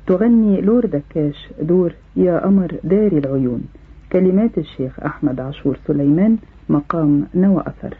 تغني لور دكاش دور يا قمر داري العيون كلمات الشيخ أحمد عاشور سليمان مقام نوى أثر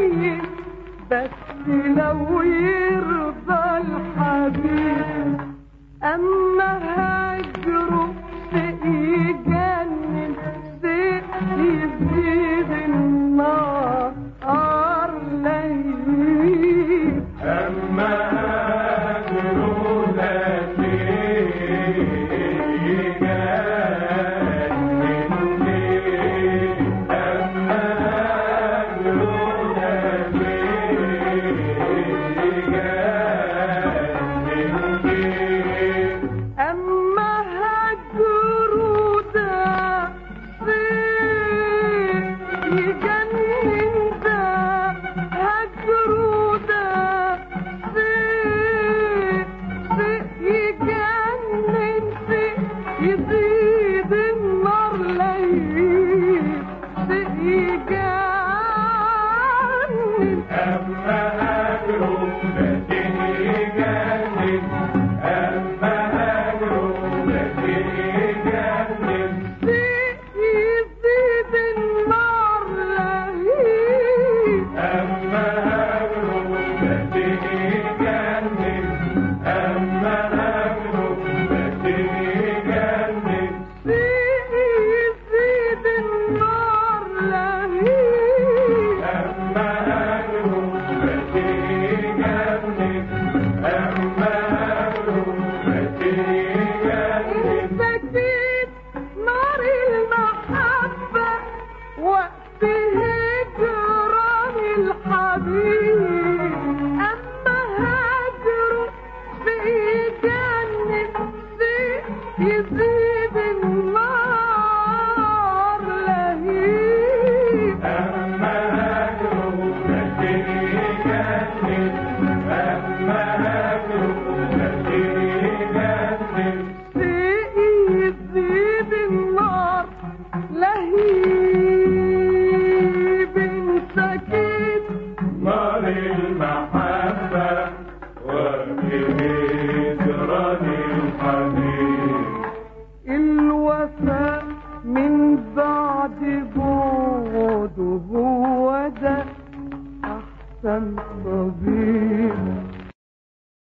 طيب بس لو يرضى الحبيب أما هجره شيء يجنن شيء يزيد النار لهيب أما هجرنا شيء يجنني أما هجرنا شيء يجنني أما هجره ده شيء يجنن ده هجره ده شيء شيء يجنن شيء يزيد النار لهيب شيء يجنن أما هجرنا شيء يجنن أما هجرنا شيء يجنن يزيد النار لهيب أما هجرنا شيء يجنن أما هجرنا شيء يجنن يزيد النار لهيب أما هجرنا شيء يجنن أما هجرنا شيء يجنن سكيت نار المحبة وقت هجران الحبيب أما هجره في جنة شيء يزيد النار لهيب أما هجرنا شيء يجنن أما هجرنا شيء يجنن يزيد النار لهيب سكيت نار المحبة وبهجران الحبيب الوفاء من بعد بعده هو ده أحسن طبيب